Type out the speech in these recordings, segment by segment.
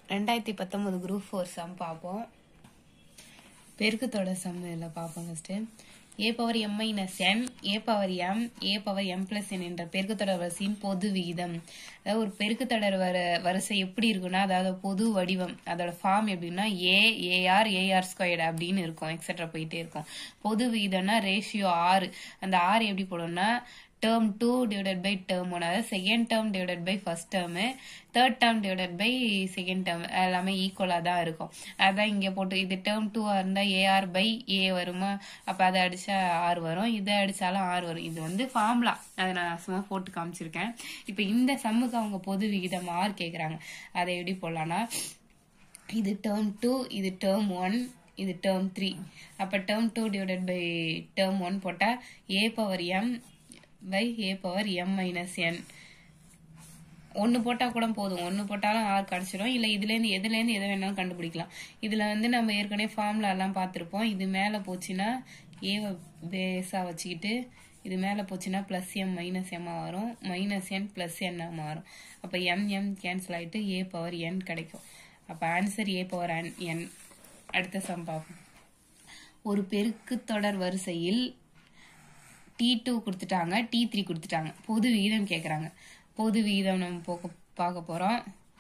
ரெண்டாயிரத்தி பத்தொன்பது group four some பார்ப்போம் பெருக்கத்தோட சம் இதில் பார்ப்போம் first A power M minus N A power M A power M plus N என்ற பெருக்கத்தொடர் வரிசையின் பொது விகிதம் அதாவது ஒரு பெருக்கத்தொடர் வர வரிசை எப்படி இருக்குன்னா அதாவது பொது வடிவம் அதோட ஃபார்ம் எப்படின்னா ஏ ஏஆர் ஏஆர் ஸ்கொயர்டு அப்படின்னு இருக்கும் எக்ஸெட்ரா போயிட்டே இருக்கும் பொது விகிதம்னா ரேஷியோ ஆறு அந்த ஆறு எப்படி போடும்னா term two divided by term one அதாவது second term divided by first term third term divided by second term எல்லாமே ஈக்குவலாக தான் இருக்கும் அதான் இங்கே போட்டு இது டேர்ம் டூவாக இருந்தால் ஏஆர் பை ஏ வருமா அப்போ அதை அடித்தா ஆறு வரும் இதை அடித்தாலும் ஆறு வரும் இது வந்து ஃபார்முலா அதை நான் சும்மா போட்டு காமிச்சிருக்கேன் இப்போ இந்த சம்முக்கு அவங்க பொது விகிதம் ஆறு கேட்குறாங்க அதை எப்படி போடலான்னா இது டேர்ம் டூ இது டேர்ம் ஒன் இது டேர்ம் த்ரீ அப்போ term two divided by term one போட்டால் A power M by A power M minus N ஒன்று போட்டால் கூட போதும் ஒன்று போட்டாலும் ஆறு கிடச்சிரும் இல்லை இதுலேருந்து எதுலேருந்து எதை வேணாலும் கண்டுபிடிக்கலாம் இதில் வந்து நம்ம ஏற்கனவே ஃபார்முலா எல்லாம் பார்த்துருப்போம் இது மேலே போச்சுன்னா ஏவை பேஸாக வச்சுக்கிட்டு இது மேலே போச்சுன்னா ப்ளஸ் எம் மைனஸ் எம்மாக வரும் மைனஸ் என் ப்ளஸ் என்னாக மாறும் அப்போ எம் எம் கேன்சல் ஆகிட்டு ஏ பவர் என் கிடைக்கும் அப்போ ஆன்சர் ஏ பவர் என் என் அடுத்த சம் பார்ப்போம் ஒரு பெருக்கு தொடர் வரிசையில் டி டூ கொடுத்துட்டாங்க டி த்ரீ கொடுத்துட்டாங்க பொது விகிதம் கேட்குறாங்க பொது விகிதம் நம்ம போக்க பார்க்க போகிறோம்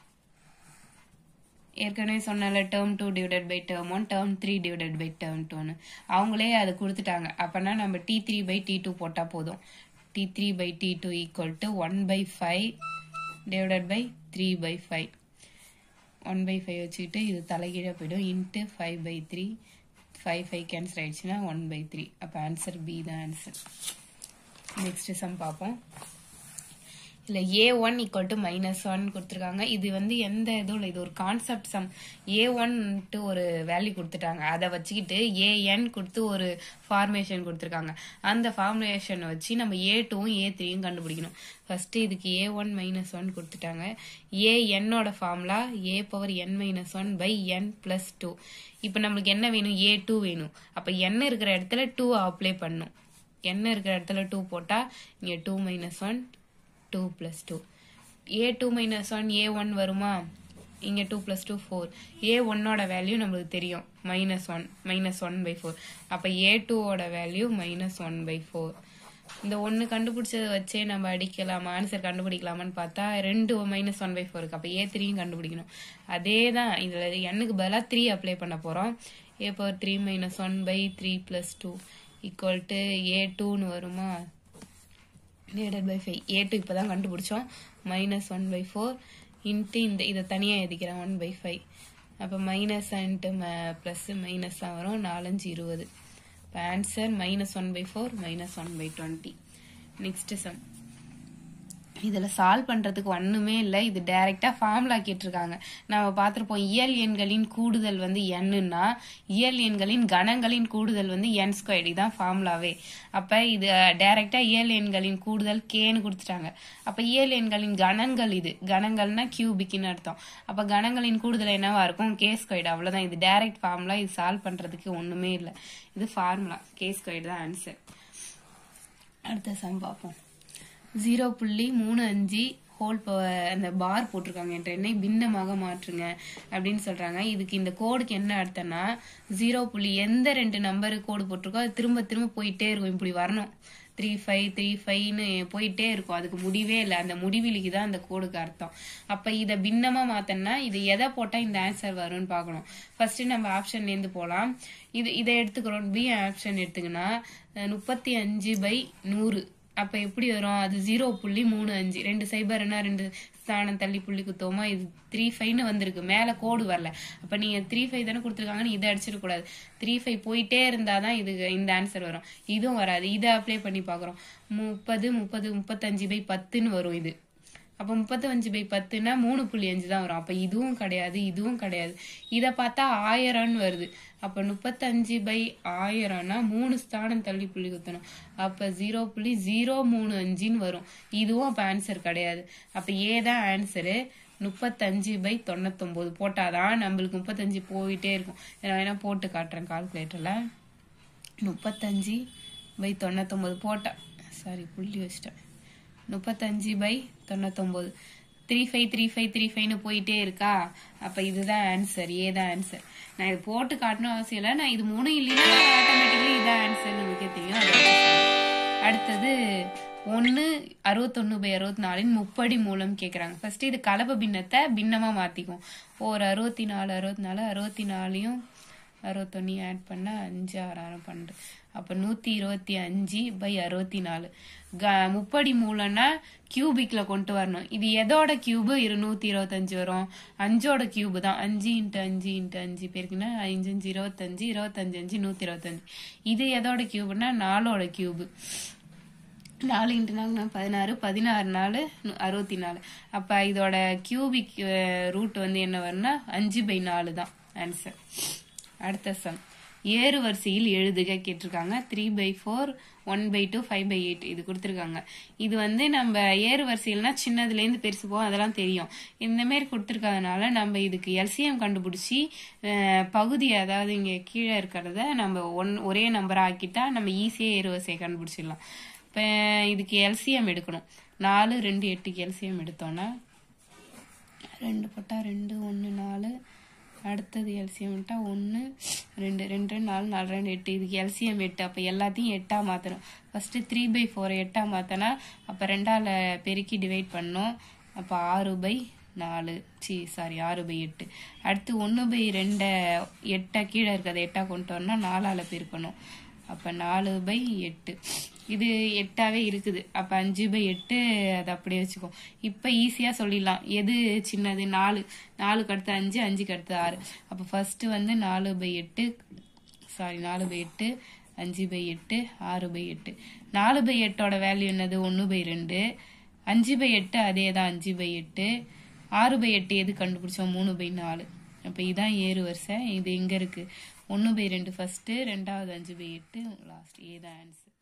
ஏற்கனவே சொன்னால term two divided by term one term three divided by term டூன்னு அவங்களே அதை கொடுத்துட்டாங்க அப்போனா நம்ம T three by T two போட்டால் போதும் T three by T two equal to one by five divided by three by five one by five வச்சுக்கிட்டு இது தலைகீழாக போயிடும் into five by three five five cancel ஆயிடுச்சுன்னா ஒன் பை த்ரீ அப்போ answer B தான் answer next sum பார்ப்போம் இல்லை ஏ one equal to minus one கொடுத்துருக்காங்க இது வந்து எந்த இதுவும் இல்லை இது ஒரு கான்செப்ட் சம் ஏ ஒன்ட்டு ஒரு வேல்யூ கொடுத்துட்டாங்க அதை வச்சுக்கிட்டு ஏஎன் கொடுத்து ஒரு ஃபார்மேஷன் கொடுத்துருக்காங்க அந்த ஃபார்மேஷனை வச்சு நம்ம ஏ டூவும் ஏ த்ரீயும் கண்டுபிடிக்கணும் ஃபர்ஸ்ட் இதுக்கு ஏ ஒன் மைனஸ் ஒன் கொடுத்துட்டாங்க ஏ என்னோட formula A power N minus one by N plus two இப்போ நம்மளுக்கு என்ன வேணும் ஏ டூ வேணும் அப்போ என்ன இருக்கிற இடத்துல டூ அப்ளை பண்ணும் என்ன இருக்கிற இடத்துல டூ போட்டால் இங்கே two minus one two plus two A two minus one A one வருமா இங்கே two plus two four A ஒன்னோட வேல்யூ நம்மளுக்கு தெரியும் minus one minus one by four அப்போ ஏ டூவோட value minus one by four இந்த ஒன்று கண்டுபிடிச்சதை வச்சே நம்ம அடிக்கலாமா ஆன்சர் கண்டுபிடிக்கலாமான்னு பார்த்தா ரெண்டு மைனஸ் ஒன் பை ஃபோருக்கு அப்போ ஏ த்ரீயும் கண்டுபிடிக்கணும் அதே தான் இதில் எண்ணுக்கு பதிலாக த்ரீ அப்ளை பண்ண போகிறோம் A power three minus one by three plus two equal to A டூன்னு வருமா divided by five A two இப்போ தான் கண்டுபிடிச்சோம் minus one by four into இந்த இதை தனியாக எழுதிக்கிறேன் ஒன் பை ஃபைவ் அப்போ மைனஸ் இன்ட்டு ப்ளஸ் மைனஸ் தான் வரும் நாலஞ்சு இருபது இப்போ answer minus one by four minus one by twenty next sum இதில் சால்வ் பண்ணுறதுக்கு ஒன்றுமே இல்லை இது டைரெக்டாக ஃபார்முலா கேட்டிருக்காங்க நம்ம பார்த்துருப்போம் இயல் எண்களின் கூடுதல் வந்து என்னன்னா இயல் எண்களின் கணங்களின் கூடுதல் வந்து என் ஸ்கொயர் இதுதான் ஃபார்முலாவே அப்போ இது டைரெக்டாக இயல் எண்களின் கூடுதல் கேன்னு கொடுத்துட்டாங்க அப்போ இயல் எண்களின் கணங்கள் இது கணங்கள்னா கியூபிக்னு அர்த்தம் அப்போ கணங்களின் கூடுதல் என்னவா இருக்கும் கே ஸ்கொயர்டு அவ்வளோதான் இது டைரக்ட் ஃபார்முலா இது சால்வ் பண்ணுறதுக்கு ஒன்றுமே இல்லை இது ஃபார்முலா கே ஸ்கொயர்டு தான் ஆன்சர் அடுத்த சம் பார்ப்போம் ஜீரோ புள்ளி மூணு அஞ்சு ஹோல் அந்த பார் போட்டிருக்காங்க என்ற எண்ணை பின்னமாக மாற்றுங்க அப்படின்னு சொல்றாங்க இதுக்கு இந்த கோடுக்கு என்ன அர்த்தம்னா ஜீரோ புள்ளி எந்த ரெண்டு நம்பரு கோடு போட்டிருக்கோ அது திரும்ப திரும்ப போயிட்டே இருக்கும் இப்படி வரணும் த்ரீ ஃபைவ் த்ரீ ஃபைவ்னு போயிட்டே இருக்கும் அதுக்கு முடிவே இல்லை அந்த முடிவிலிக்கு தான் அந்த கோடுக்கு அர்த்தம் அப்போ இதை பின்னமாக மாத்தனா இது எதை போட்டால் இந்த ஆன்சர் வரும்னு பார்க்கணும் ஃபர்ஸ்ட் நம்ம ஆப்ஷன்லேருந்து போகலாம் இது இதை எடுத்துக்கிறோம் பி ஆப்ஷன் எடுத்துக்கினா முப்பத்தி அஞ்சு பை நூறு அப்ப எப்படி வரும் அது ஜீரோ புள்ளி மூணு அஞ்சு ரெண்டு சைபர்னா ரெண்டு ஸ்தானம் தள்ளி புள்ளி குத்தோமா இது த்ரீ ஃபைவ்னு வந்திருக்கு மேல கோடு வரல அப்ப நீங்க த்ரீ ஃபைவ் தானே கொடுத்துருக்காங்கன்னு இதை அடிச்சிடக் கூடாது த்ரீ ஃபைவ் போயிட்டே இருந்தாதான் இது இந்த ஆன்சர் வரும் இதுவும் வராது இதை அப்ளை பண்ணி பாக்குறோம் முப்பது முப்பது முப்பத்தஞ்சு பை பத்துன்னு வரும் இது அப்போ முப்பத்தஞ்சு பை பத்துனா மூணு புள்ளி அஞ்சு தான் வரும் அப்போ இதுவும் கிடையாது இதுவும் கிடையாது இதை பார்த்தா ஆயிரம்னு வருது அப்போ முப்பத்தஞ்சு பை ஆயிரம்னா மூணு ஸ்தானம் தள்ளி புள்ளி குத்தணும் அப்போ ஜீரோ புள்ளி ஜீரோ மூணு அஞ்சுன்னு வரும் இதுவும் அப்போ ஆன்சர் கிடையாது அப்போ ஏ தான் ஆன்சரு முப்பத்தஞ்சு பை தொண்ணூத்தொம்பது போட்டாதான் நம்மளுக்கு முப்பத்தஞ்சு போயிட்டே இருக்கும் நான் வேணா போட்டு காட்டுறேன் கால்குலேட்டரில் முப்பத்தஞ்சு பை தொண்ணூத்தொம்பது போட்டேன் சாரி புள்ளி வச்சிட்டேன் முப்பத்தஞ்சு பை தொண்ணூத்தொம்பது three five three five three ஃபைவ்னு போயிட்டே இருக்கா அப்ப இதுதான் ஆன்சர் ஏ தான் ஆன்சர் நான் இது போட்டு காட்டணும் அவசியம் இல்லை நான் இது மூணும் இல்லைன்னா ஆட்டோமேட்டிக்கலி இதான் ஆன்சர் நமக்கே தெரியும் அதை வச்சு சொல்றேன். அடுத்தது ஒன்னு அறுபத்தொன்னு பை அறுபத்தி நாலின் முப்படி மூலம் கேக்குறாங்க ஃபர்ஸ்ட் இது கலப்பு பின்னத்தை பின்னமா மாத்திக்கும் ஒரு அறுபத்தி நாலு அறுபத்தி நாலு அறுபத்தி நாலையும் அறுபத்தொன்னையும் ஆட் பண்ணா அஞ்சு ஆறாயிரம் பன்னெண்டு அப்ப நூத்தி இருபத்தி அஞ்சு பை அறுபத்தி நாலு க- முப்படி மூலம்னா கியூபிக்ல கொண்டு வரணும் இது எதோட கியூபு இரு நூத்தி இருபத்தஞ்சு வரும் அஞ்சோட கியூபு தான் அஞ்சு இன்ட்டு அஞ்சு இன்ட்டு அஞ்சு பேருக்குன்னா அஞ்சு அஞ்சு இருபத்தஞ்சு இருபத்தஞ்சு அஞ்சு நூத்தி இருபத்தஞ்சு இது எதோட கியூபுனா நாலோட கியூபு நாலு இன்ட்டு நாலுனா பதினாறு பதினாறு நாலு நு- அறுபத்தி நாலு அப்ப இதோட கியூபிக் ரூட் வந்து என்ன வரும்னா அஞ்சு பை நாலு தான் ஆன்சர் அடுத்த சம் ஏறு வரிசையில் எழுதுக கேட்டிருக்காங்க three by four one by two five by eight இது கொடுத்துருக்காங்க இது வந்து நம்ம ஏறு வரிசையில்னா சின்னதுலேருந்து பெருசு போகும் அதெல்லாம் தெரியும் இந்த மாதிரி கொடுத்துருக்கறதுனால நம்ம இதுக்கு எல்சிஎம் கண்டுபிடிச்சி அஹ், பகுதி அதாவது இங்க கீழே இருக்கிறத நம்ம ஒன் ஒரே நம்பர் ஆக்கிட்டா நம்ம ஈஸியாக ஏறு வரிசையை கண்டுபிடிச்சிடலாம் இப்போ இதுக்கு எல்சிஎம் எடுக்கணும் நாலு ரெண்டு எட்டுக்கு எல்சிஎம் எடுத்தோன்னா ரெண்டு போட்டா ரெண்டு ஒன்று நாலு அடுத்தது எல்சிஎம் விட்டா ஒன்று ரெண்டு ரெண்டு ரெண்டு நாலு நாலு ரெண்டு எட்டு இதுக்கு எல்சிஎம் எட்டு அப்போ எல்லாத்தையும் எட்டாக மாற்றணும் ஃபஸ்ட்டு த்ரீ பை ஃபோரை எட்டாக மாற்றினா அப்போ ரெண்டால் பெருக்கி டிவைட் பண்ணோம் அப்போ ஆறு பை நாலு சி சாரி ஆறு பை எட்டு அடுத்து ஒன்று பை ரெண்டை எட்டை கீழே இருக்கிறத எட்டாக கொண்டு வரணும் நாலால் பெருக்கணும் அப்ப நாலு பை எட்டு இது எட்டாவே இருக்குது அப்ப அஞ்சு பை எட்டு அதை அப்படியே வச்சுக்கோ இப்ப ஈஸியா சொல்லிடலாம் எது சின்னது நாலு நாலுக்கு அடுத்து அஞ்சு அஞ்சுக்கு அடுத்து ஆறு அப்ப ஃபர்ஸ்ட் வந்து நாலு பை எட்டு சாரி நாலு பை எட்டு அஞ்சு பை எட்டு ஆறு பை எட்டு நாலு பை எட்டோட வேல்யூ என்னது ஒன்று பை ரெண்டு அஞ்சு பை எட்டு அதே தான் அஞ்சு பை எட்டு ஆறு பை எட்டு எது கண்டுபிடிச்சோம் மூணு பை நாலு அப்போ இதான் ஏறு வரிசை இது எங்க இருக்கு ஒன்று பை ரெண்டு ஃபர்ஸ்ட் ரெண்டாவது அஞ்சு பை எட்டு லாஸ்ட் ஏ தான் ஆன்சர்